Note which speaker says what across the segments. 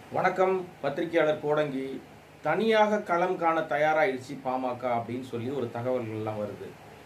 Speaker 1: வணக்கம் பத்திரிகையாளர் கோடங்கி தனியாக களம் காண தயாராகிடுச்சு பாமக அப்படின்னு சொல்லி ஒரு தகவல்கள்லாம் வருது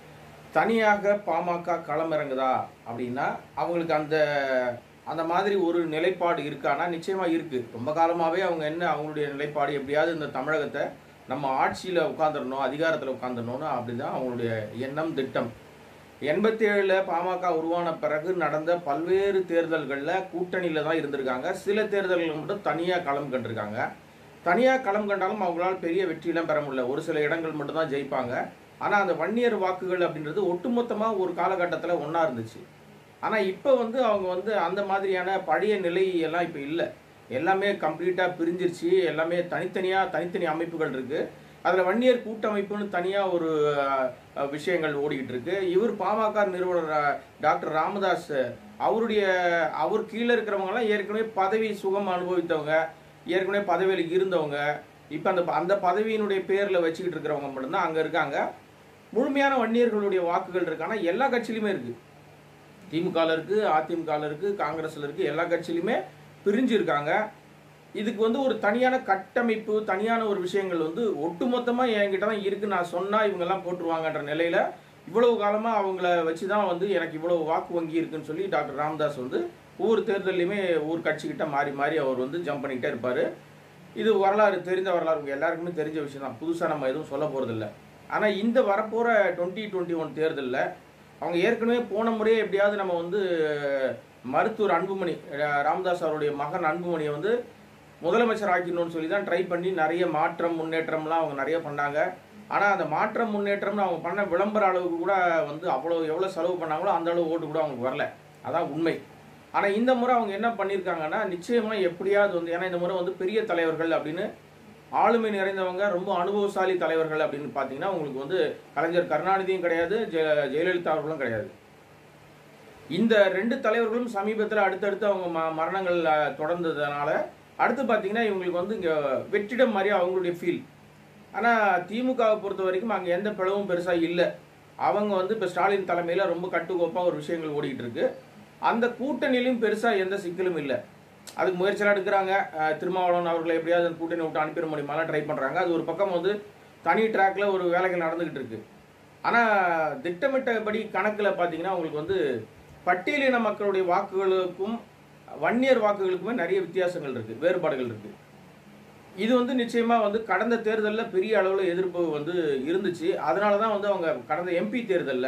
Speaker 1: தனியாக பாமக களம் இறங்குதா அப்படின்னா அவங்களுக்கு அந்த அந்த மாதிரி ஒரு நிலைப்பாடு இருக்கானா நிச்சயமா இருக்கு ரொம்ப காலமாவே அவங்க என்ன அவங்களுடைய நிலைப்பாடு எப்படியாவது இந்த தமிழகத்தை நம்ம ஆட்சியில உட்காந்துடணும் அதிகாரத்தில் உட்காந்துடணும்னு அப்படிதான் அவங்களுடைய எண்ணம் திட்டம் எண்பத்தி ஏழுல பாமக உருவான பிறகு நடந்த பல்வேறு தேர்தல்களில் கூட்டணியில தான் இருந்திருக்காங்க சில தேர்தல்கள் மட்டும் தனியாக களம் கண்டிருக்காங்க தனியாக களம் கண்டாலும் அவங்களால பெரிய வெற்றியெல்லாம் பெற முடியல ஒரு சில இடங்கள் மட்டும் தான் ஜெயிப்பாங்க ஆனால் அந்த வன்னியர் வாக்குகள் அப்படின்றது ஒட்டுமொத்தமாக ஒரு காலகட்டத்தில் ஒன்றா இருந்துச்சு ஆனால் இப்போ வந்து அவங்க வந்து அந்த மாதிரியான பழைய நிலை எல்லாம் இப்போ இல்லை எல்லாமே கம்ப்ளீட்டாக பிரிஞ்சிருச்சு எல்லாமே தனித்தனியாக தனித்தனி அமைப்புகள் இருக்குது அதில் வன்னியர் கூட்டமைப்புன்னு தனியாக ஒரு அஹ், விஷயங்கள் ஓடிக்கிட்டு இருக்கு இவர் பாமக நிறுவனர் அஹ், டாக்டர் ராமதாஸ் அவருடைய அவர் கீழே இருக்கிறவங்கலாம் ஏற்கனவே பதவி சுகம் அனுபவித்தவங்க ஏற்கனவே பதவியில் இருந்தவங்க இப்போ அந்த அந்த பதவியினுடைய பேரில் வச்சுக்கிட்டு இருக்கிறவங்க மட்டும்தான் அங்கே இருக்காங்க முழுமையான வன்னியர்களுடைய வாக்குகள் இருக்கு ஆனால் எல்லா கட்சியிலுமே இருக்குது திமுகவில் இருக்குது அதிமுகவில் இருக்குது காங்கிரஸில் இருக்குது எல்லா கட்சியிலுமே பிரிஞ்சு இருக்காங்க இதுக்கு வந்து ஒரு தனியான கட்டமைப்பு தனியான ஒரு விஷயங்கள் வந்து ஒட்டுமொத்தமாக என்கிட்ட தான் இருக்குது நான் சொன்னால் இவங்கெல்லாம் போட்டுருவாங்கன்ற நிலையில் இவ்வளவு காலமாக அவங்கள வச்சு தான் வந்து எனக்கு இவ்வளவு வாக்கு வங்கி இருக்குன்னு சொல்லி டாக்டர் ராமதாஸ் வந்து ஒவ்வொரு தேர்தல்லையுமே ஒவ்வொரு கட்சிக்கிட்ட மாறி மாறி அவர் வந்து ஜம்ப் பண்ணிக்கிட்டே இருப்பார் இது வரலாறு தெரிந்த வரலாறு உங்க எல்லாருக்குமே தெரிஞ்ச விஷயம் தான் புதுசாக நம்ம எதுவும் சொல்ல போகிறதில்ல ஆனால் இந்த வரப்போகிற டுவெண்ட்டி டுவெண்ட்டி ஒன் தேர்தலில் அவங்க ஏற்கனவே போன முறையே எப்படியாவது நம்ம வந்து மருத்துவர் அன்புமணி அஹ் ராமதாஸ் அவருடைய மகன் அன்புமணியை வந்து முதலமைச்சர் ஆக்கிடணும்னு சொல்லி தான் ட்ரை பண்ணி நிறைய மாற்றம் முன்னேற்றம்லாம் அவங்க நிறைய பண்ணாங்க ஆனால் அந்த மாற்றம் முன்னேற்றம்னு அவங்க பண்ண விளம்பர அளவுக்கு கூட வந்து அவ்வளோ எவ்வளோ செலவு பண்ணாங்களோ அந்த அளவு ஓட்டு கூட அவங்களுக்கு வரல அதான் உண்மை ஆனால் இந்த முறை அவங்க என்ன பண்ணியிருக்காங்கன்னா நிச்சயமாக எப்படியாவது வந்து ஏன்னா இந்த முறை வந்து பெரிய தலைவர்கள் அப்படின்னு ஆளுமை நிறைந்தவங்க ரொம்ப அனுபவசாலி தலைவர்கள் அப்படின்னு பார்த்தீங்கன்னா உங்களுக்கு வந்து கலைஞர் கருணாநிதியும் கிடையாது ஜெய ஜெயலலிதா அவர்களும் கிடையாது இந்த ரெண்டு தலைவர்களும் சமீபத்தில் அடுத்தடுத்து அவங்க ம மரணங்கள் அஹ், தொடர்ந்ததுனால அடுத்து பார்த்தீங்கன்னா இவங்களுக்கு வந்து இங்கே வெற்றிடம் மாதிரி அவங்களுடைய ஃபீல் ஆனால் திமுகவை பொறுத்த வரைக்கும் அங்கே எந்த பிளவும் பெருசாக இல்லை அவங்க வந்து இப்போ ஸ்டாலின் தலைமையில் ரொம்ப கட்டுக்கோப்பாக ஒரு விஷயங்கள் ஓடிக்கிட்டு இருக்கு அந்த கூட்டணியிலும் பெருசாக எந்த சிக்கலும் இல்லை அதுக்கு முயற்சியெல்லாம் எடுக்கிறாங்க அஹ், திருமாவளவன் அவர்களை எப்படியாவது அந்த கூட்டணி விட்டு அனுப்பிட முடியுமாலாம் ட்ரை பண்ணுறாங்க அது ஒரு பக்கம் வந்து தனி ட்ராக்ல ஒரு வேலைகள் நடந்துகிட்டு இருக்கு ஆனால் திட்டமிட்டபடி கணக்கில் பார்த்தீங்கன்னா உங்களுக்கு வந்து பட்டியலின மக்களுடைய வாக்குகளுக்கும் வன்னியர் வாக்குகளுக்குமே நிறைய வித்தியாசங்கள் இருக்கு வேறுபாடுகள் இருக்கு இது வந்து நிச்சயமா வந்து கடந்த தேர்தலில் பெரிய அளவில் எதிர்ப்பு வந்து இருந்துச்சு அதனால தான் வந்து அவங்க கடந்த எம்பி தேர்தலில்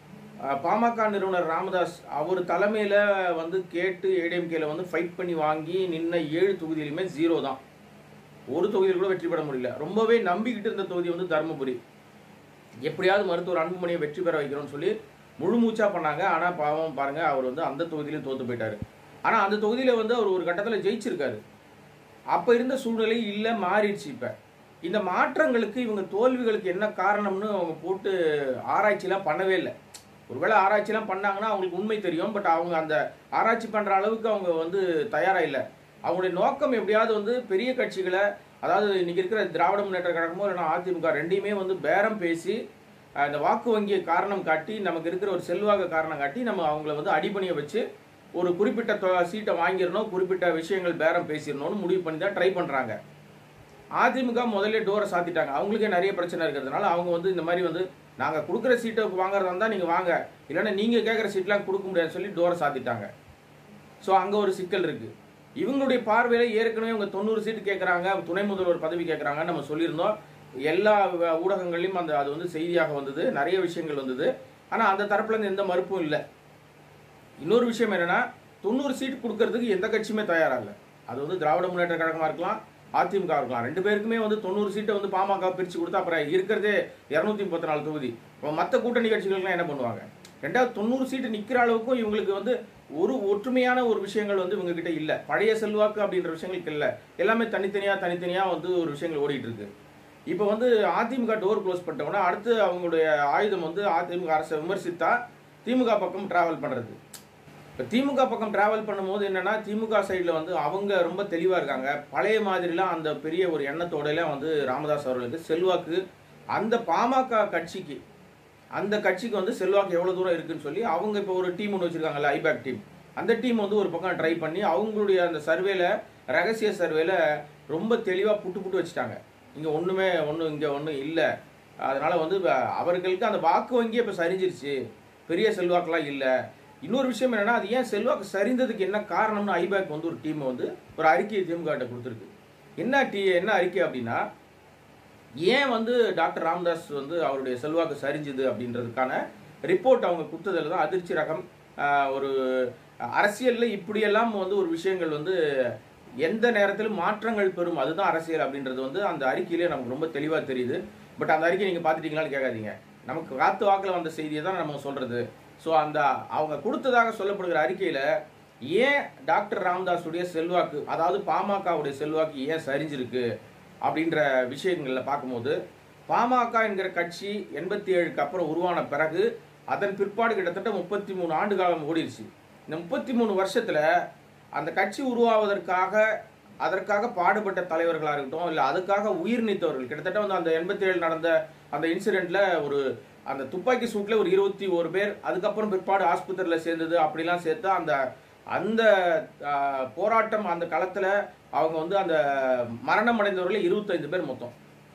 Speaker 1: பாமக நிறுவனர் ராமதாஸ் அவர் தலைமையில் வந்து கேட்டு ஏடிஎம்கேல வந்து ஃபைட் பண்ணி வாங்கி நின்ன ஏழு தொகுதியிலுமே ஜீரோ தான் ஒரு தொகுதியில் கூட வெற்றி பெற முடியல ரொம்பவே நம்பிக்கிட்டு இருந்த தொகுதி வந்து தருமபுரி எப்படியாவது மருத்துவர் அன்புமணியை வெற்றி பெற வைக்கணும்னு சொல்லி முழு மூச்சா பண்ணாங்க ஆனால் பாவம் பாருங்க அவர் வந்து அந்த தொகுதியிலும் தோத்து போயிட்டாரு ஆனால் அந்த தொகுதியில வந்து அவர் ஒரு கட்டத்தில் ஜெயிச்சிருக்காரு அப்போ இருந்த சூழ்நிலை இல்லை மாறிடுச்சு இப்போ இந்த மாற்றங்களுக்கு இவங்க தோல்விகளுக்கு என்ன காரணம்னு அவங்க போட்டு ஆராய்ச்சிலாம் பண்ணவே இல்லை ஒருவேளை ஆராய்ச்சிலாம் பண்ணாங்கன்னா அவங்களுக்கு உண்மை தெரியும் பட் அவங்க அந்த ஆராய்ச்சி பண்ணுற அளவுக்கு அவங்க வந்து தயாராக இல்லை அவங்களுடைய நோக்கம் எப்படியாவது வந்து பெரிய கட்சிகளை அதாவது இன்னைக்கு இருக்கிற திராவிட முன்னேற்ற கழகமோ இல்லைன்னா அதிமுக ரெண்டையுமே வந்து பேரம் பேசி அஹ், இந்த வாக்கு வங்கியை காரணம் காட்டி நமக்கு இருக்கிற ஒரு செல்வாக்கு காரணம் காட்டி நம்ம அவங்கள வந்து அடிபணிய வச்சு ஒரு குறிப்பிட்ட தொ- சீட்டை வாங்கிடணும் குறிப்பிட்ட விஷயங்கள் பேரம் பேசிடணும்னு முடிவு பண்ணி தான் ட்ரை பண்ணுறாங்க அதிமுக முதல்ல டோரை சாத்திட்டாங்க அவங்களுக்கே நிறைய பிரச்சனை இருக்கிறதுனால அவங்க வந்து இந்த மாதிரி வந்து நாங்கள் கொடுக்குற சீட்டை வாங்குறதா இருந்தால் நீங்கள் வாங்க இல்லைன்னா நீங்கள் கேட்குற சீட்லாம் கொடுக்க முடியாதுன்னு சொல்லி டோரை சாத்திட்டாங்க ஸோ அங்கே ஒரு சிக்கல் இருக்குது இவங்களுடைய பார்வையில் ஏற்கனவே இவங்க தொண்ணூறு சீட்டு கேட்குறாங்க துணை முதல்வர் பதவி கேட்குறாங்கன்னு நம்ம சொல்லியிருந்தோம் எல்லா வ- ஊடகங்கள்லையும் அந்த அது வந்து செய்தியாக வந்தது நிறைய விஷயங்கள் வந்தது ஆனால் அந்த தரப்புல இருந்து எந்த மறுப்பும் இல்லை இன்னொரு விஷயம் என்னன்னா தொண்ணூறு சீட் கொடுக்கறதுக்கு எந்த கட்சியுமே தயாரா இல்லை அது வந்து திராவிட முன்னேற்ற கழகமா இருக்கலாம் அதிமுக இருக்கலாம் ரெண்டு பேருக்குமே வந்து தொண்ணூறு சீட்டை வந்து பாமக பிரிச்சு கொடுத்தா அப்புறம் இருக்கிறதே இரநூத்தி முப்பத்தி நாலு தொகுதி இப்போ மற்ற கூட்டணி கட்சிகள்லாம் என்ன பண்ணுவாங்க ரெண்டாவது தொண்ணூறு சீட்டு நிற்கிற அளவுக்கும் இவங்களுக்கு வந்து ஒரு ஒற்றுமையான ஒரு விஷயங்கள் வந்து இவங்க கிட்ட இல்லை பழைய செல்வாக்கு அப்படின்ற விஷயங்களுக்கு இல்லை எல்லாமே தனித்தனியா தனித்தனியா வந்து ஒரு விஷயங்கள் ஓடிட்டு இருக்கு இப்போ வந்து அதிமுக டோர் க்ளோஸ் பண்ணிட்டோம்னா அடுத்து அவங்களுடைய ஆயுதம் வந்து அதிமுக அரசை விமர்சித்தா திமுக பக்கம் டிராவல் பண்றது இப்போ திமுக பக்கம் டிராவல் பண்ணும்போது என்னன்னா திமுக சைடில் வந்து அவங்க ரொம்ப தெளிவாக இருக்காங்க பழைய மாதிரிலாம் அந்த பெரிய ஒரு எண்ணத்தோடலாம் வந்து ராமதாஸ் அவர்களுக்கு செல்வாக்கு அந்த பாமக கட்சிக்கு அந்த கட்சிக்கு வந்து செல்வாக்கு எவ்வளோ தூரம் இருக்குன்னு சொல்லி அவங்க இப்போ ஒரு டீம் ஒன்று வச்சிருக்காங்கல்ல ஐபேக் டீம் அந்த டீம் வந்து ஒரு பக்கம் ட்ரை பண்ணி அவங்களுடைய அந்த சர்வேல ரகசிய சர்வேல ரொம்ப தெளிவாக புட்டு புட்டு வச்சுட்டாங்க இங்கே ஒன்றுமே ஒன்றும் இங்கே ஒன்றும் இல்லை அதனால் வந்து வ- அவர்களுக்கு அந்த வாக்கு வங்கியே இப்போ சரிஞ்சிருச்சு பெரிய செல்வாக்கெல்லாம் இல்லை இன்னொரு விஷயம் என்னன்னா அது ஏன் செல்வாக்கு சரிந்ததுக்கு என்ன காரணம்னு ஐபேக் வந்து ஒரு டீம் வந்து ஒரு அறிக்கையை திமுக கிட்ட கொடுத்துருக்கு என்ன டீ என்ன அறிக்கை அப்படின்னா ஏன் வந்து டாக்டர் ராமதாஸ் வந்து அவருடைய செல்வாக்கு சரிஞ்சுது அப்படின்றதுக்கான ரிப்போர்ட் அவங்க கொடுத்ததுல தான் அதிர்ச்சி ரகம் ஆஹ், ஒரு அரசியலில் இப்படியெல்லாம் வந்து ஒரு விஷயங்கள் வந்து எந்த நேரத்திலும் மாற்றங்கள் பெறும் அதுதான் அரசியல் அப்படின்றது வந்து அந்த அறிக்கையிலே நமக்கு ரொம்ப தெளிவாக தெரியுது பட் அந்த அறிக்கை நீங்கள் பார்த்துட்டீங்களான்னு கேட்காதீங்க நமக்கு காத்து வாக்கில் வந்த செய்தியை தான் நம்ம சொல்கிறது ஸோ அந்த அவங்க கொடுத்ததாக சொல்லப்படுகிற அறிக்கையில் ஏன் டாக்டர் ராமதாஸுடைய செல்வாக்கு அதாவது பாமகவுடைய செல்வாக்கு ஏன் சரிஞ்சிருக்கு அப்படின்ற விஷயங்களில் பார்க்கும்போது பாமக என்கிற கட்சி எண்பத்தி ஏழுக்கு அப்புறம் உருவான பிறகு அதன் பிற்பாடு கிட்டத்தட்ட முப்பத்தி மூணு ஆண்டு காலம் ஓடிடுச்சு இந்த முப்பத்தி மூணு வருஷத்தில் அந்த கட்சி உருவாவதற்காக அதற்காக பாடுபட்ட தலைவர்களாக இருக்கட்டும் இல்லை அதுக்காக உயிர் நீத்தவர்கள் கிட்டத்தட்ட வந்து அந்த எண்பத்தி ஏழு நடந்த அந்த இன்சிடெண்ட்ல ஒரு அந்த துப்பாக்கி சூட்ல ஒரு இருபத்தி ஒரு பேர் அதுக்கப்புறம் பிற்பாடு ஆஸ்பத்திரியில் சேர்ந்தது அப்படிலாம் சேர்த்தா அந்த அந்த ஆஹ், போராட்டம் அந்த களத்துல அவங்க வந்து அந்த மரணம் அடைந்தவர்கள் இருபத்தைந்து பேர் மொத்தம்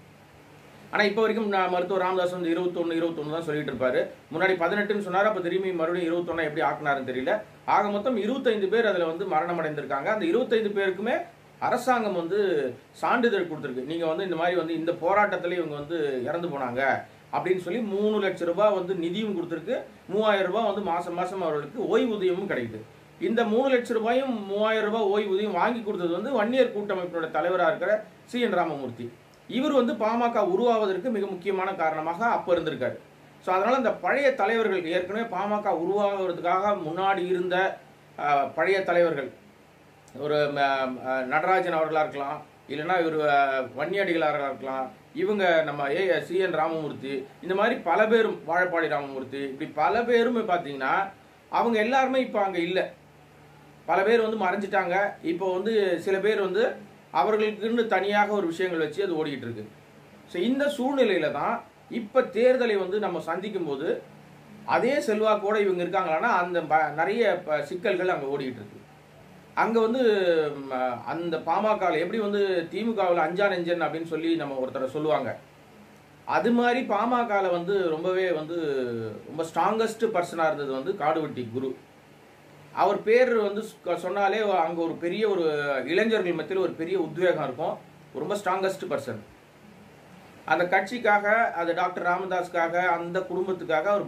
Speaker 1: ஆனா இப்போ வரைக்கும் நான் மருத்துவர் ராமதாஸ் வந்து இருபத்தொன்னு இருபத்தொன்னு தான் சொல்லிட்டு இருப்பாரு முன்னாடி பதினெட்டுன்னு சொன்னாரு அப்ப திரும்பி மறுபடியும் இருபத்தொன்னா எப்படி ஆக்குனாருன்னு தெரியல ஆக மொத்தம் இருபத்தைந்து பேர் அதுல வந்து மரணம் அடைந்திருக்காங்க அந்த இருபத்தைந்து பேருக்குமே அரசாங்கம் வந்து சான்றிதழ் கொடுத்துருக்கு நீங்க வந்து இந்த மாதிரி வந்து இந்த போராட்டத்துல இவங்க வந்து இறந்து போனாங்க அப்படின்னு சொல்லி மூணு லட்சம் ரூபாய் வந்து நிதியும் கொடுத்துருக்கு மூவாயிரம் ரூபாய் வந்து மாசம் மாசம் அவர்களுக்கு ஓய்வூதியமும் கிடைக்குது இந்த மூணு லட்சம் ரூபாயும் மூவாயிரம் ரூபாய் ஓய்வூதியம் வாங்கி கொடுத்தது வந்து வன்னியர் கூட்டமைப்பினுடைய தலைவராக இருக்கிற சி என் ராமமூர்த்தி இவர் வந்து பாமக உருவாவதற்கு மிக முக்கியமான காரணமாக அப்போ இருந்திருக்காரு ஸோ அதனால இந்த பழைய தலைவர்கள் ஏற்கனவே பாமக உருவாகிறதுக்காக முன்னாடி இருந்த அஹ், பழைய தலைவர்கள் ஒரு ம, அஹ், நடராஜன் அவர்களாக இருக்கலாம் இல்லைன்னா இவர் வன்னியடிகளாக இருக்கலாம் இவங்க நம்ம ஏ சி என் ராமமூர்த்தி இந்த மாதிரி பல பேரும் வாழப்பாடி ராமமூர்த்தி இப்படி பல பேரும் பார்த்தீங்கன்னா அவங்க எல்லாருமே இப்போ அங்கே இல்லை பல பேர் வந்து மறைஞ்சிட்டாங்க இப்போ வந்து சில பேர் வந்து அவர்களுக்குன்னு தனியாக ஒரு விஷயங்கள் வச்சு அது ஓடிக்கிட்டு இருக்கு ஸோ இந்த சூழ்நிலையில தான் இப்போ தேர்தலை வந்து நம்ம சந்திக்கும் போது அதே செல்வாக்கோட இவங்க இருக்காங்களான்னா அந்த ப- நிறைய ப- சிக்கல்கள் அங்கே ஓடிக்கிட்டு இருக்கு அங்கே வந்து ம், அந்த பாமகவில் எப்படி வந்து திமுகவில் அஞ்சா நெஞ்சன் அப்படின்னு சொல்லி நம்ம ஒருத்தரை சொல்லுவாங்க அது மாதிரி பாமகவில் வந்து ரொம்பவே வந்து ரொம்ப ஸ்ட்ராங்கஸ்ட் பர்சனாக இருந்தது வந்து காடுவெட்டி குரு அவர் பேர் வந்து சொ- சொன்னாலே அங்கே ஒரு பெரிய ஒரு இளைஞர்கள் மத்தியில் ஒரு பெரிய உத்வேகம் இருக்கும் ரொம்ப ஸ்ட்ராங்கஸ்ட் பர்சன் அந்த கட்சிக்காக அது டாக்டர் ராமதாஸ்க்காக அந்த குடும்பத்துக்காக அவர்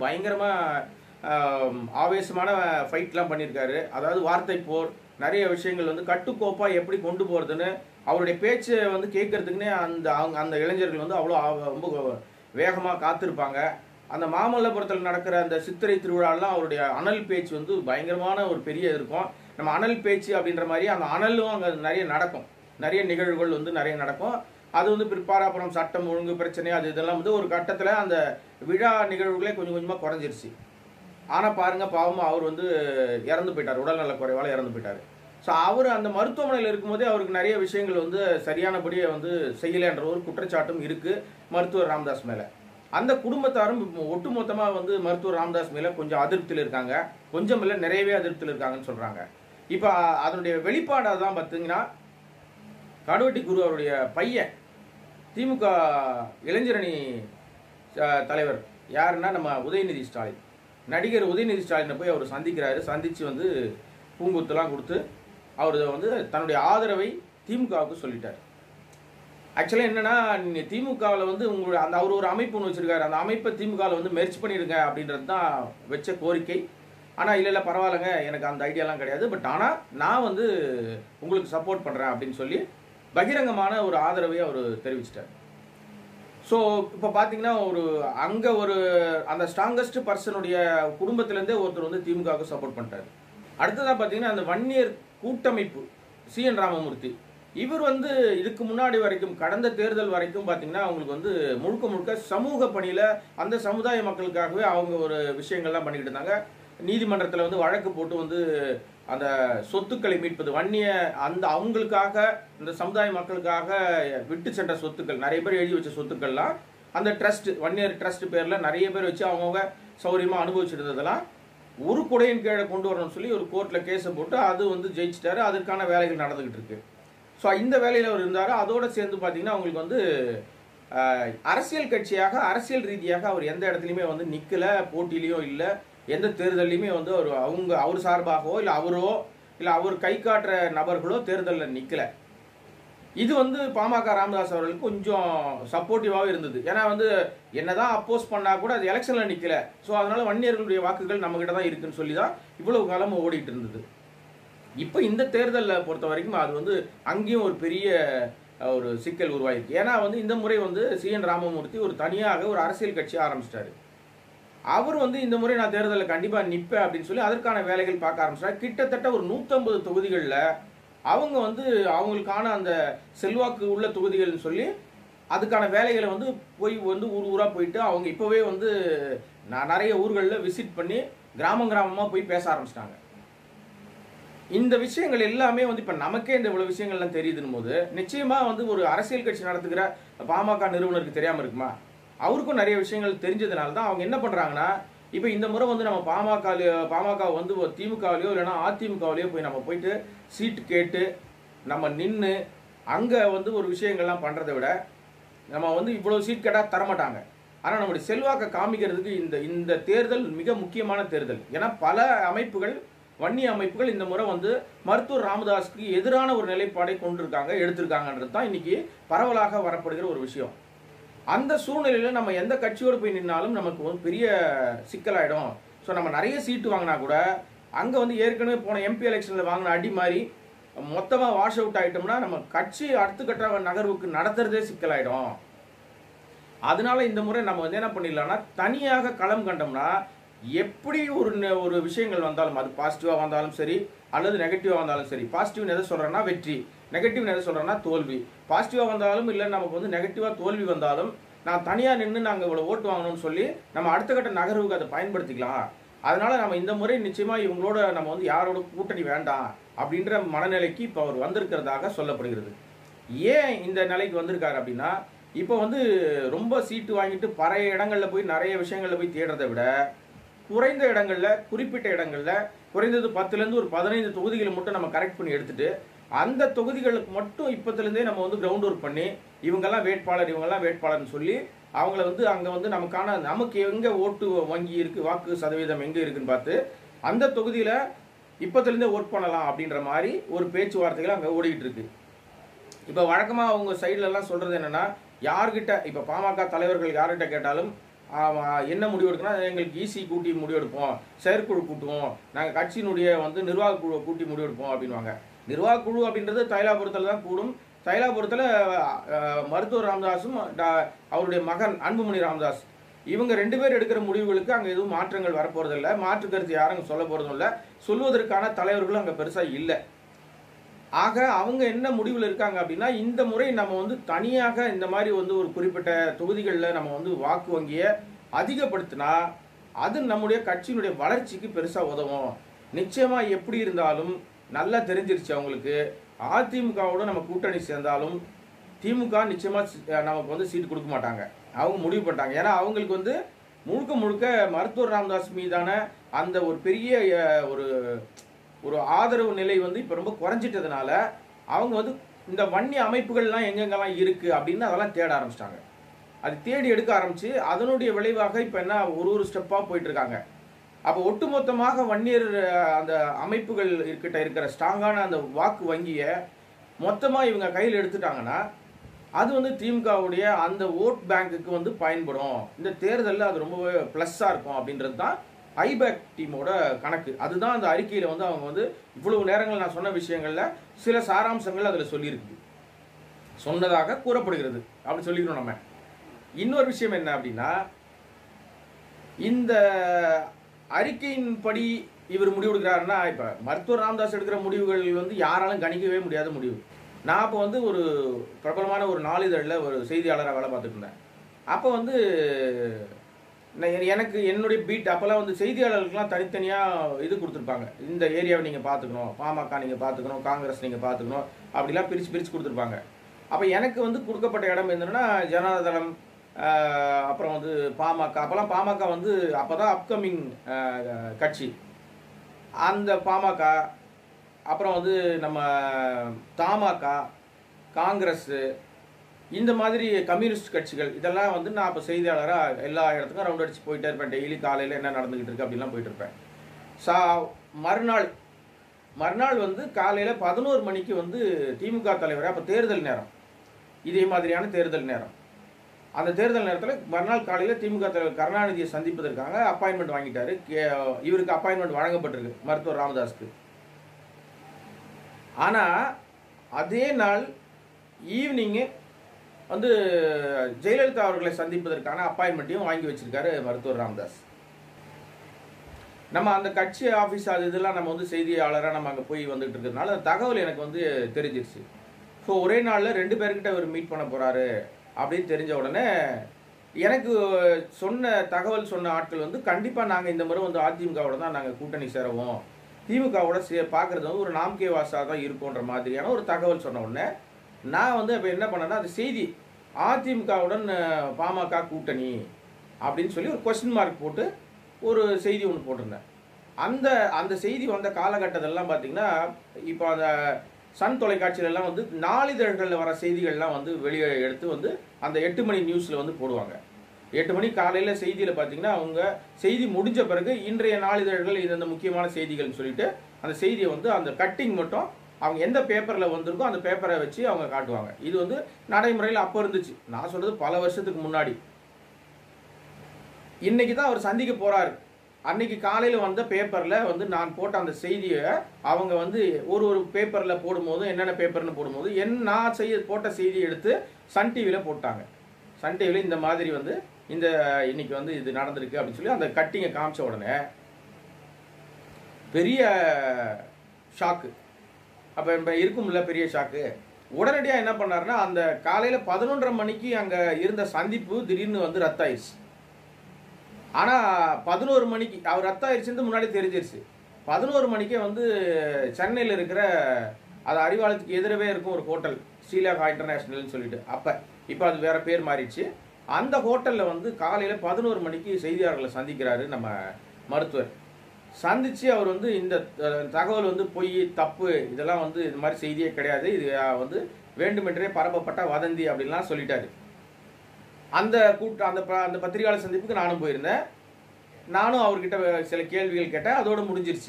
Speaker 1: பயங்கரமாக ஆவேசமான ஃபைட்லாம் பண்ணியிருக்காரு அதாவது வார்த்தை போர் நிறைய விஷயங்கள் வந்து கட்டுக்கோப்பாக எப்படி கொண்டு போகிறதுன்னு அவருடைய பேச்சை வந்து கேட்கறதுக்குன்னே அந்த அவங்க அந்த இளைஞர்கள் வந்து அவ்வளோ ஆவ- ரொம்ப வேகமாக காத்திருப்பாங்க அந்த மாமல்லபுரத்தில் நடக்கிற அந்த சித்திரை திருவிழாலாம் அவருடைய அனல் பேச்சு வந்து பயங்கரமான ஒரு பெரிய இருக்கும் நம்ம அனல் பேச்சு அப்படின்ற மாதிரி அந்த அனலும் அங்கே நிறைய நடக்கும் நிறைய நிகழ்வுகள் வந்து நிறைய நடக்கும் அது வந்து பிற்பாடு அப்புறம் சட்டம் ஒழுங்கு பிரச்சனை அது இதெல்லாம் வந்து ஒரு கட்டத்தில் அந்த விழா நிகழ்வுகளே கொஞ்சம் கொஞ்சமாக குறைஞ்சிருச்சு ஆனால் பாருங்க பாவமா அவர் வந்து இறந்து போயிட்டார் உடல்நல குறைவால் இறந்து போயிட்டார் ஸோ அவர் அந்த மருத்துவமனையில் இருக்கும்போதே அவருக்கு நிறைய விஷயங்கள் வந்து சரியானபடியே வந்து செய்யலைன்ற ஒரு குற்றச்சாட்டும் இருக்கு மருத்துவர் ராமதாஸ் மேலே அந்த குடும்பத்தாரும் ஒட்டுமொத்தமாக வந்து மருத்துவர் ராமதாஸ் மேலே கொஞ்சம் அதிருப்தியில் இருக்காங்க கொஞ்சம் இல்லை நிறையவே அதிருப்தியில் இருக்காங்கன்னு சொல்கிறாங்க இப்போ அதனுடைய வெளிப்பாடாக தான் பார்த்தீங்கன்னா கடுவட்டி குரு அவருடைய பையன் திமுக இளைஞரணி அஹ், தலைவர் யாருன்னா நம்ம உதயநிதி ஸ்டாலின் நடிகர் உதயநிதி ஸ்டாலினை போய் அவர் சந்திக்கிறாரு சந்திச்சு வந்து பூங்குத்துலாம் கொடுத்து அவர் வந்து தன்னுடைய ஆதரவை திமுகவுக்கு சொல்லிட்டார் ஆக்சுவலாக என்னன்னா நீங்க திமுகவில் வந்து உங்களுடைய அந்த அவர் ஒரு அமைப்பு ஒன்று வச்சிருக்காரு அந்த அமைப்பை திமுகவில் வந்து மெர்ச் பண்ணிடுங்க அப்படின்றது தான் வச்ச கோரிக்கை ஆனால் இல்லை இல்லை பரவாயில்லைங்க எனக்கு அந்த ஐடியாலாம் கிடையாது பட் ஆனால் நான் வந்து உங்களுக்கு சப்போர்ட் பண்ணுறேன் அப்படின்னு சொல்லி பகிரங்கமான ஒரு ஆதரவை அவர் தெரிவிச்சிட்டார் ஸோ இப்போ பார்த்தீங்கன்னா ஒரு அங்கே ஒரு அந்த ஸ்ட்ராங்கஸ்ட் பர்சனுடைய குடும்பத்திலேருந்தே ஒருத்தர் வந்து திமுகவுக்கு சப்போர்ட் பண்ணிட்டார் அடுத்ததாக பார்த்தீங்கன்னா அந்த வன்னியர் கூட்டமைப்பு சி என் ராமமூர்த்தி இவர் வந்து இதுக்கு முன்னாடி வரைக்கும் கடந்த தேர்தல் வரைக்கும் பார்த்தீங்கன்னா அவங்களுக்கு வந்து முழுக்க முழுக்க சமூக பணியில் அந்த சமுதாய மக்களுக்காகவே அவங்க ஒரு விஷயங்கள்லாம் பண்ணிக்கிட்டு இருந்தாங்க நீதிமன்றத்தில் வந்து வழக்கு போட்டு வந்து அந்த சொத்துக்களை மீட்பது வன்னிய அந்த அவங்களுக்காக இந்த சமுதாய மக்களுக்காக விட்டு சென்ற சொத்துக்கள் நிறைய பேர் எழுதி வச்ச சொத்துக்கள்லாம் அந்த ட்ரஸ்ட் வன்னியர் ட்ரஸ்ட் பேரில் நிறைய பேர் வச்சு அவங்கவுங்க சௌரியமாக அனுபவிச்சுட்டு இருந்ததெல்லாம் ஒரு குடையின் கீழே கொண்டு வரணும்னு சொல்லி ஒரு கோர்ட்டில் கேஸை போட்டு அது வந்து ஜெயிச்சிட்டாரு அதற்கான வேலைகள் நடந்துக்கிட்டு இருக்கு ஸோ இந்த வேலையில் அவர் இருந்தார் அதோடு சேர்ந்து பார்த்தீங்கன்னா அவங்களுக்கு வந்து ஆஹ், அரசியல் கட்சியாக அரசியல் ரீதியாக அவர் எந்த இடத்துலையுமே வந்து நிற்கல போட்டியிலையும் இல்லை எந்த தேர்தலையுமே வந்து அவர் அவங்க அவர் சார்பாகவோ இல்லை அவரோ இல்லை அவர் கை காட்டுற நபர்களோ தேர்தலில் நிற்கல இது வந்து பாமக ராமதாஸ் அவர்களுக்கு கொஞ்சம் சப்போர்ட்டிவாகவே இருந்தது ஏன்னா வந்து என்னதான் அப்போஸ் பண்ணா கூட அது எலெக்ஷனில் நிற்கல ஸோ அதனால வன்னியர்களுடைய வாக்குகள் நம்மகிட்ட தான் இருக்குன்னு சொல்லி தான் இவ்வளவு காலம் ஓடிட்டு இருந்தது இப்போ இந்த தேர்தலில் பொறுத்த வரைக்கும் அது வந்து அங்கேயும் ஒரு பெரிய அஹ், ஒரு சிக்கல் உருவாயிருக்கு ஏன்னா வந்து இந்த முறை வந்து சி என் ராமமூர்த்தி ஒரு தனியாக ஒரு அரசியல் கட்சி ஆரம்பிச்சிட்டாரு அவர் வந்து இந்த முறை நான் தேர்தலில் கண்டிப்பாக நிற்பேன் அப்படின்னு சொல்லி அதற்கான வேலைகள் பார்க்க ஆரம்பிச்சிட்டாரு கிட்டத்தட்ட ஒரு நூற்றம்பது தொகுதிகளில் அவங்க வந்து அவங்களுக்கான அந்த செல்வாக்கு உள்ள தொகுதிகள்னு சொல்லி அதுக்கான வேலைகளை வந்து போய் வந்து ஊர் ஊராக போயிட்டு அவங்க இப்போவே வந்து நான் நிறைய ஊர்களில் விசிட் பண்ணி கிராமம் கிராமமாக போய் பேச ஆரம்பிச்சிட்டாங்க இந்த விஷயங்கள் எல்லாமே வந்து இப்போ நமக்கே இந்த இவ்வளோ விஷயங்கள்லாம் தெரியுதுன்னு போது நிச்சயமாக வந்து ஒரு அரசியல் கட்சி நடத்துகிற பாமக நிறுவனருக்கு தெரியாமல் இருக்குமா அவருக்கும் நிறைய விஷயங்கள் தெரிஞ்சதுனால தான் அவங்க என்ன பண்ணுறாங்கன்னா இப்போ இந்த முறை வந்து நம்ம பாமக பாமக வந்து ஒரு திமுகவிலையோ இல்லைன்னா அதிமுகவிலையோ போய் நம்ம போயிட்டு சீட்டு கேட்டு நம்ம நின்று அங்கே வந்து ஒரு விஷயங்கள்லாம் பண்ணுறதை விட நம்ம வந்து இவ்வளோ சீட் கேட்டால் தரமாட்டாங்க ஆனால் நம்முடைய செல்வாக்கை காமிக்கிறதுக்கு இந்த இந்த தேர்தல் மிக முக்கியமான தேர்தல் ஏன்னா பல அமைப்புகள் வன்னிய அமைப்புகள் இந்த முறை வந்து மருத்துவர் ராமதாஸுக்கு எதிரான ஒரு நிலைப்பாடை கொண்டிருக்காங்க எடுத்திருக்காங்கன்றது தான் இன்னைக்கு பரவலாக வரப்படுகிற ஒரு விஷயம் அந்த சூழ்நிலையில் நம்ம எந்த கட்சியோடு போய் நின்னாலும் நமக்கு ஒரு பெரிய சிக்கலாயிடும் ஸோ நம்ம நிறைய சீட்டு வாங்கினா கூட அங்கே வந்து ஏற்கனவே போன எம்பி எலெக்ஷனில் வாங்கின அடி மாதிரி மொத்தமாக வாஷ் அவுட் ஆகிட்டோம்னா நம்ம கட்சி அடுத்த கட்ட நகர்வுக்கு நடத்துறதே சிக்கலாயிடும் அதனால இந்த முறை நம்ம வந்து என்ன பண்ணிடலாம்னா தனியாக களம் கண்டோம்னா எப்படி ஒரு நெ- ஒரு விஷயங்கள் வந்தாலும் அது பாசிட்டிவாக வந்தாலும் சரி அல்லது நெகட்டிவாக வந்தாலும் சரி பாசிட்டிவ் எதை சொல்கிறேன்னா வெற்றி நெகட்டிவ் எதை சொல்கிறேன்னா தோல்வி பாசிட்டிவாக வந்தாலும் இல்லை நமக்கு வந்து நெகட்டிவாக தோல்வி வந்தாலும் நான் தனியாக நின்று நாங்கள் இவ்வளோ ஓட்டு வாங்கணும்னு சொல்லி நம்ம அடுத்த கட்ட நகர்வுக்கு அதை பயன்படுத்திக்கலாம் அதனால நம்ம இந்த முறை நிச்சயமாக இவங்களோட நம்ம வந்து யாரோட கூட்டணி வேண்டாம் அப்படின்ற மனநிலைக்கு இப்போ அவர் வந்திருக்கிறதாக சொல்லப்படுகிறது ஏன் இந்த நிலைக்கு வந்திருக்காரு அப்படின்னா இப்போ வந்து ரொம்ப சீட்டு வாங்கிட்டு பழைய இடங்கள்ல போய் நிறைய விஷயங்கள்ல போய் தேடுறதை விட குறைந்த இடங்கள்ல குறிப்பிட்ட இடங்கள்ல குறைந்தது பத்துலேருந்து ஒரு பதினைந்து தொகுதிகளை மட்டும் நம்ம கரெக்ட் பண்ணி எடுத்துட்டு அந்த தொகுதிகளுக்கு மட்டும் இப்பத்துலேருந்தே நம்ம வந்து கிரவுண்ட் ஒர்க் பண்ணி இவங்கெல்லாம் வேட்பாளர் இவங்கெல்லாம் வேட்பாளர்னு சொல்லி அவங்கள வந்து அங்கே வந்து நமக்கான நமக்கு எங்கே ஓட்டு வங்கி இருக்குது வாக்கு சதவீதம் எங்கே இருக்குன்னு பார்த்து அந்த தொகுதியில் இப்பத்துலேருந்தே ஒர்க் பண்ணலாம் அப்படின்ற மாதிரி ஒரு பேச்சுவார்த்தைகள் அங்கே ஓடிக்கிட்டு இருக்கு இப்போ வழக்கமாக அவங்க சைடுல எல்லாம் சொல்கிறது என்னன்னா யார்கிட்ட இப்போ பாமக தலைவர்கள் யார்கிட்ட கேட்டாலும் ஆமா, என்ன முடிவு எடுக்கணும் எங்களுக்கு ஈசி கூட்டி முடிவெடுப்போம் செயற்குழு கூட்டுவோம் நாங்கள் கட்சியினுடைய வந்து நிர்வாக குழு கூட்டி முடிவெடுப்போம் அப்படின்வாங்க நிர்வாக குழு அப்படின்றது தைலாபுரத்தில் தான் கூடும் தைலாபுரத்தில் அஹ், மருத்துவர் ராமதாஸும் டா- அவருடைய மகன் அன்புமணி ராமதாஸ் இவங்க ரெண்டு பேர் எடுக்கிற முடிவுகளுக்கு அங்கே எதுவும் மாற்றங்கள் வரப்போறதில்ல மாற்று கருத்து யாரும் அங்க சொல்ல போகிறதும் இல்லை சொல்வதற்கான தலைவர்களும் அங்கே பெருசாக இல்லை ஆக அவங்க என்ன முடிவில் இருக்காங்க அப்படின்னா இந்த முறை நம்ம வந்து தனியாக இந்த மாதிரி வந்து ஒரு குறிப்பிட்ட தொகுதிகளில் நம்ம வந்து வாக்கு வங்கியை அதிகப்படுத்தினா அது நம்முடைய கட்சியினுடைய வளர்ச்சிக்கு பெருசாக உதவும் நிச்சயமாக எப்படி இருந்தாலும் நல்லா தெரிஞ்சிருச்சு அவங்களுக்கு அதிமுகவோட நம்ம கூட்டணி சேர்ந்தாலும் திமுக நிச்சயமாக நமக்கு வந்து சீட்டு கொடுக்க மாட்டாங்க அவங்க முடிவு பண்ணிட்டாங்க ஏன்னா அவங்களுக்கு வந்து முழுக்க முழுக்க மருத்துவர் ராமதாஸ் மீதான அந்த ஒரு பெரிய அஹ், ஒரு ஒரு ஆதரவு நிலை வந்து இப்போ ரொம்ப குறைஞ்சிட்டதுனால அவங்க வந்து இந்த வன்னிய அமைப்புகள்லாம் எங்கெங்கெல்லாம் இருக்குது அப்படின்னு அதெல்லாம் தேட ஆரம்பிச்சிட்டாங்க அது தேடி எடுக்க ஆரம்பிச்சு அதனுடைய விளைவாக இப்போ என்ன ஒரு ஒரு ஸ்டெப்பாக போயிட்டு இருக்காங்க அப்போ ஒட்டுமொத்தமாக வன்னியர் அஹ், அந்த அமைப்புகள் கிட்ட இருக்கிற ஸ்ட்ராங்கான அந்த வாக்கு வங்கியை மொத்தமாக இவங்க கையில் எடுத்துட்டாங்கன்னா அது வந்து திமுகவுடைய அந்த ஓட் பேங்க்குக்கு வந்து பயன்படும் இந்த தேர்தலில் அது ரொம்பவே ப்ளஸ்ஸாக இருக்கும் அப்படின்றது தான் ஐபேக் டீமோட கணக்கு அதுதான் அந்த அறிக்கையில் வந்து அவங்க வந்து இவ்வளவு நேரங்கள் நான் சொன்ன விஷயங்களில் சில சாராம்சங்கள் அதில் சொல்லியிருக்கு சொன்னதாக கூறப்படுகிறது அப்படி சொல்லிக்கணும் நம்ம இன்னொரு விஷயம் என்ன அப்படின்னா இந்த அறிக்கையின்படி இவர் முடிவெடுக்கிறாருன்னா இப்போ மருத்துவர் ராமதாஸ் எடுக்கிற முடிவுகள் வந்து யாராலும் கணிக்கவே முடியாத முடிவு நான் அப்போ வந்து ஒரு பிரபலமான ஒரு நாளிதழில் ஒரு செய்தியாளராக வேலை பார்த்துட்டு இருந்தேன் அப்போ வந்து நான் எ- எனக்கு என்னுடைய பீட் அப்போல்லாம் வந்து செய்தியாளர்களுக்கெல்லாம் தனித்தனியாக இது கொடுத்துருப்பாங்க இந்த ஏரியாவை நீங்கள் பார்த்துக்கணும் பாமக நீங்கள் பார்த்துக்கணும் காங்கிரஸ் நீங்கள் பார்த்துக்கணும் அப்படிலாம் பிரித்து பிரித்து கொடுத்துருப்பாங்க அப்போ எனக்கு வந்து கொடுக்கப்பட்ட இடம் என்னன்னா ஜனதாதளம் ஆஹ், அப்புறம் வந்து பாமக அப்போல்லாம் பாமக வந்து அப்போ தான் அப்கமிங் கட்சி அந்த பாமக அப்புறம் வந்து நம்ம தமாக காங்கிரஸ் இந்த மாதிரி கம்யூனிஸ்ட் கட்சிகள் இதெல்லாம் வந்து நான் இப்போ செய்தியாளராக எல்லா இடத்துக்கும் ரவுண்ட் அடிச்சு போயிட்டே இருப்பேன் டெய்லி காலையில் என்ன நடந்துக்கிட்டு இருக்கு அப்படிலாம் போயிட்டு இருப்பேன் சா மறுநாள் மறுநாள் வந்து காலையில் பதினோரு மணிக்கு வந்து திமுக தலைவர் அப்போ தேர்தல் நேரம் இதே மாதிரியான தேர்தல் நேரம் அந்த தேர்தல் நேரத்தில் மறுநாள் காலையில் திமுக தலைவர் கருணாநிதியை சந்திப்பதற்காக அப்பாயின்மெண்ட் வாங்கிட்டாரு கே- இவருக்கு அப்பாயின்மெண்ட் வழங்கப்பட்டிருக்கு மருத்துவர் ராமதாஸ்க்கு ஆனால் அதே நாள் ஈவினிங்கு வந்து ஜெயலலிதா அவர்களை சந்திப்பதற்கான அப்பாயின்மெண்ட்டையும் வாங்கி வச்சிருக்காரு மருத்துவர் ராமதாஸ் நம்ம அந்த கட்சி ஆஃபீஸ் அது இதெல்லாம் நம்ம வந்து செய்தியாளராக நம்ம அங்கே போய் வந்துட்டு இருக்கிறதுனால அந்த தகவல் எனக்கு வந்து தெரிஞ்சிருச்சு ஸோ ஒரே நாளில் ரெண்டு பேர்கிட்ட அவர் மீட் பண்ண போகிறாரு அப்படின்னு தெரிஞ்ச உடனே எனக்கு சொன்ன தகவல் சொன்ன ஆட்கள் வந்து கண்டிப்பாக நாங்கள் இந்த முறை வந்து அதிமுகவோட தான் நாங்கள் கூட்டணி சேரவோம் திமுகவோட சே பார்க்குறது வந்து ஒரு நாம்கே வாசா தான் இருக்குன்ற மாதிரியான ஒரு தகவல் சொன்ன உடனே நான் வந்து இப்போ என்ன பண்ணேன்னா அந்த செய்தி அதிமுகவுடன் அஹ், பாமக கூட்டணி அப்படின்னு சொல்லி ஒரு கொஸ்டின் மார்க் போட்டு ஒரு செய்தி ஒன்று போட்டிருந்தேன் அந்த அந்த செய்தி வந்த காலகட்டத்திலலாம் பார்த்தீங்கன்னா இப்போ அந்த சன் தொலைக்காட்சியிலலாம் வந்து நாளிதழ்களில் வர செய்திகள்லாம் வந்து வெளியே எடுத்து வந்து அந்த எட்டு மணி நியூஸில் வந்து போடுவாங்க எட்டு மணி காலையில் செய்தியில் பார்த்தீங்கன்னா அவங்க செய்தி முடிஞ்ச பிறகு இன்றைய நாளிதழ்கள் இது அந்த முக்கியமான செய்திகள்னு சொல்லிட்டு அந்த செய்தியை வந்து அந்த கட்டிங் மட்டும் அவங்க எந்த பேப்பரில் வந்திருக்கோ அந்த பேப்பரை வச்சு அவங்க காட்டுவாங்க இது வந்து நடைமுறையில் அப்போ இருந்துச்சு நான் சொல்கிறது பல வருஷத்துக்கு முன்னாடி இன்னைக்கு தான் அவர் சந்திக்க போறாரு அன்னைக்கு காலையில் வந்த பேப்பரில் வந்து நான் போட்ட அந்த செய்தியை அவங்க வந்து ஒரு ஒரு பேப்பரில் போடும்போது என்னென்ன பேப்பர்னு போடும்போது என் நான் செய்ய போட்ட செய்தியை எடுத்து சன் டிவியில் போட்டாங்க சன் டிவியில் இந்த மாதிரி வந்து இந்த இன்னைக்கு வந்து இது நடந்திருக்கு அப்படின்னு சொல்லி அந்த கட்டிங்கை காமிச்ச உடனே பெரிய ஷாக்கு அப்போ இப்போ இருக்கும்ல பெரிய ஷாக்கு உடனடியாக என்ன பண்ணாருன்னா அந்த காலையில் பதினொன்றரை மணிக்கு அங்கே இருந்த சந்திப்பு திடீர்னு வந்து ரத்தாயிருச்சு ஆனால் பதினோரு மணிக்கு அவர் ரத்தம் ஆயிடுச்சுன்னு முன்னாடி தெரிஞ்சிருச்சு பதினோரு மணிக்கே வந்து சென்னையில் இருக்கிற அது அறிவாலயத்துக்கு எதிரவே இருக்கும் ஒரு ஹோட்டல் ஸ்ரீலங்கா இன்டர்நேஷ்னல்னு சொல்லிட்டு அப்போ இப்போ அது வேற பேர் மாறிடுச்சு அந்த ஹோட்டலில் வந்து காலையில் பதினோரு மணிக்கு செய்தியாளர்களை சந்திக்கிறாரு நம்ம மருத்துவர் சந்திச்சு அவர் வந்து இந்த அஹ், தகவல் வந்து பொய் தப்பு இதெல்லாம் வந்து இது மாதிரி செய்தியே கிடையாது இது அஹ், வந்து வேண்டுமென்றே பரப்பப்பட்ட வதந்தி அப்படின்லாம் சொல்லிட்டாரு அந்த கூட்ட அந்த ப- அந்த பத்திரிகையாளர் சந்திப்புக்கு நானும் போயிருந்தேன் நானும் அவர்கிட்ட சில கேள்விகள் கேட்டேன் அதோட முடிஞ்சிருச்சு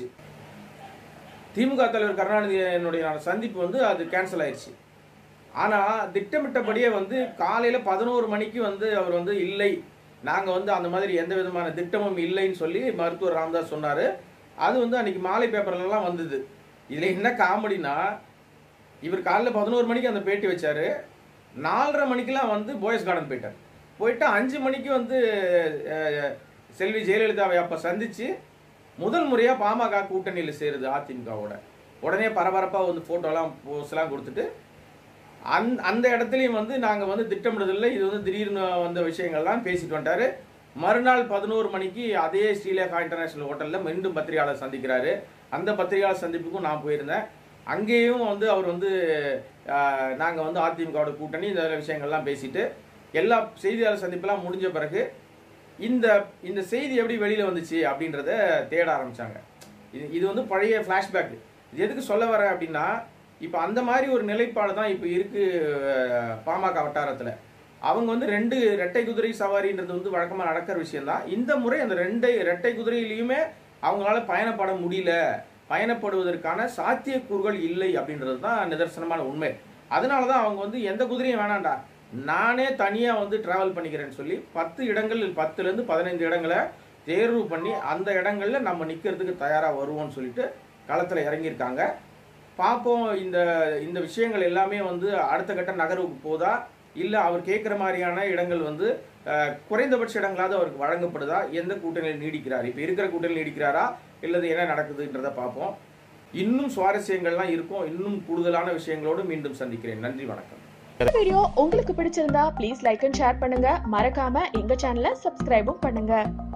Speaker 1: திமுக தலைவர் கருணாநிதி என்னுடைய சந்திப்பு வந்து அது கேன்சல் ஆயிடுச்சு ஆனால் திட்டமிட்டபடியே வந்து காலையில் பதினோரு மணிக்கு வந்து அவர் வந்து இல்லை நாங்கள் வந்து அந்த மாதிரி எந்த விதமான திட்டமும் இல்லைன்னு சொல்லி மருத்துவர் ராமதாஸ் சொன்னார் அது வந்து அன்னைக்கு மாலை பேப்பர்லலாம் வந்தது இதில் என்ன காமெடினா இவர் காலைல பதினோரு மணிக்கு அந்த பேட்டி வச்சாரு நாலரை மணிக்கெல்லாம் வந்து பாய்ஸ் கார்டன் போயிட்டார் போயிட்டு அஞ்சு மணிக்கு வந்து அஹ், செல்வி ஜெயலலிதாவை அப்போ சந்திச்சு முதல் முறையாக பாமக கூட்டணியில் சேருது அதிமுகவோட உடனே பரபரப்பாக வந்து ஃபோட்டோலாம் போஸ்லாம் கொடுத்துட்டு அந் அந்த இடத்துலையும் வந்து நாங்கள் வந்து திட்டமிடுதலில் இது வந்து திடீர்னு வந்த விஷயங்கள்லாம் பேசிட்டு வந்துட்டாரு மறுநாள் பதினோரு மணிக்கு அதே ஸ்ரீலேகா இன்டர்நேஷனல் ஹோட்டலில் மீண்டும் பத்திரிகையாளர் சந்திக்கிறாரு அந்த பத்திரிகையாளர் சந்திப்புக்கும் நான் போயிருந்தேன் அங்கேயும் வந்து அவர் வந்து நாங்கள் வந்து அதிமுகவோட கூட்டணி இந்த விஷயங்கள்லாம் பேசிட்டு எல்லா செய்தியாளர் சந்திப்பெல்லாம் முடிஞ்ச பிறகு இந்த இந்த செய்தி எப்படி வெளியில் வந்துச்சு அப்படின்றத தேட ஆரம்பிச்சாங்க இது இது வந்து பழைய ஃப்ளாஷ்பேக் இது எதுக்கு சொல்ல வரேன் அப்படின்னா இப்போ அந்த மாதிரி ஒரு நிலைப்பாடு தான் இப்போ இருக்கு அஹ், பாமக வட்டாரத்தில் அவங்க வந்து ரெண்டு ரெட்டை குதிரை சவாரின்றது வந்து வழக்கமாக நடக்கிற விஷயம்தான் இந்த முறை அந்த ரெண்டை ரெட்டை குதிரையிலையுமே அவங்களால பயணப்பட முடியல பயணப்படுவதற்கான சாத்தியக்கூறுகள் இல்லை அப்படின்றது தான் நிதர்சனமான உண்மை அதனால தான் அவங்க வந்து எந்த குதிரையும் வேணாம்டா நானே தனியாக வந்து டிராவல் பண்ணிக்கிறேன்னு சொல்லி பத்து இடங்கள் பத்துலேருந்து பதினைந்து இடங்களை தேர்வு பண்ணி அந்த இடங்கள்ல நம்ம நிற்கிறதுக்கு தயாராக வருவோம்னு சொல்லிட்டு களத்தில் இறங்கியிருக்காங்க பார்ப்போம் இந்த இந்த விஷயங்கள் எல்லாமே வந்து அடுத்த கட்ட நகர்வுக்கு போதா இல்லை அவர் கேட்குற மாதிரியான இடங்கள் வந்து அஹ், குறைந்தபட்ச இடங்களாவது அவருக்கு வழங்கப்படுதா எந்த கூட்டணியில் நீடிக்கிறார் இப்போ இருக்கிற கூட்டணியில் நீடிக்கிறாரா இல்லது என்ன நடக்குதுன்றதை பார்ப்போம் இன்னும் சுவாரஸ்யங்கள்லாம் இருக்கும் இன்னும் கூடுதலான விஷயங்களோடு மீண்டும் சந்திக்கிறேன் நன்றி வணக்கம்
Speaker 2: இந்த வீடியோ உங்களுக்கு பிடிச்சிருந்தா ப்ளீஸ் லைக் அண்ட் ஷேர் பண்ணுங்க மறக்காம எங்க சேனலை சப்ஸ்கிரைபும் பண்ணுங்க